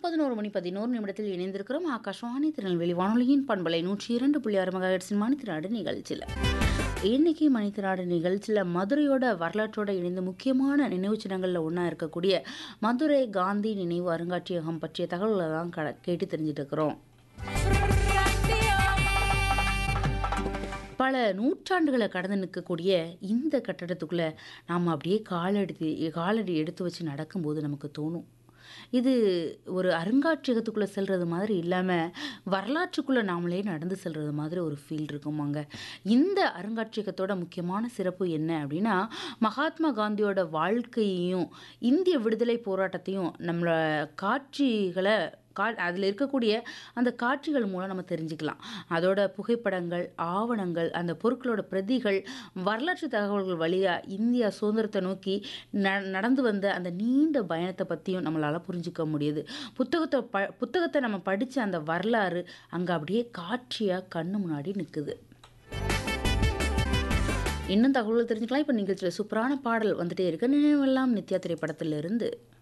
பதினோரு மணி பதினோரு நிமிடத்தில் இணைந்திருக்கிறோம் ஆகாஷ்வாணி திருநெல்வேலி வானொலியின் பண்பலை நூற்றி இரண்டு புள்ளி ஆறு மெகாஹெட்ஸின் மணித்திராடு நிகழ்ச்சியில் இன்னைக்கு மணித்திராடு நிகழ்ச்சியில் மதுரையோட வரலாற்றோட இணைந்து முக்கியமான நினைவுச் சின்னங்களில் ஒன்றா இருக்கக்கூடிய மதுரை காந்தி நினைவு அருங்காட்சியகம் பற்றிய தகவல்களை தான் க கேட்டு தெரிஞ்சுட்டு இருக்கிறோம் பல நூற்றாண்டுகளை கடந்து நிற்கக்கூடிய இந்த கட்டடத்துக்குள்ளே நாம் அப்படியே காலடி காலடி எடுத்து வச்சு நடக்கும்போது நமக்கு தோணும் இது ஒரு அருங்காட்சியகத்துக்குள்ளே செல்கிறது மாதிரி இல்லாமல் வரலாற்றுக்குள்ளே நாமளே நடந்து செல்கிறது மாதிரி ஒரு ஃபீல் இருக்குமாங்க இந்த அருங்காட்சியகத்தோட முக்கியமான சிறப்பு என்ன அப்படின்னா மகாத்மா காந்தியோட வாழ்க்கையையும் இந்திய விடுதலை போராட்டத்தையும் நம்மளோட காட்சிகளை கா அதில் இருக்கக்கூடிய அந்த காட்சிகள் மூலம் நம்ம தெரிஞ்சுக்கலாம் அதோட புகைப்படங்கள் ஆவணங்கள் அந்த பொருட்களோட பிரதிகள் வரலாற்று தகவல்கள் வழியாக இந்தியா சுதந்திரத்தை நோக்கி ந நடந்து வந்த அந்த நீண்ட பயணத்தை பற்றியும் நம்மளால் புரிஞ்சுக்க முடியுது புத்தகத்தை ப புத்தகத்தை நம்ம படித்த அந்த வரலாறு அங்கே அப்படியே காட்சியாக கண்ணு முன்னாடி நிற்குது இன்னும் தகவல்கள் தெரிஞ்சுக்கலாம் இப்போ நிகழ்ச்சியில் சூப்பரான பாடல் வந்துட்டே இருக்கு நினைவெல்லாம் நித்யா திரைப்படத்திலிருந்து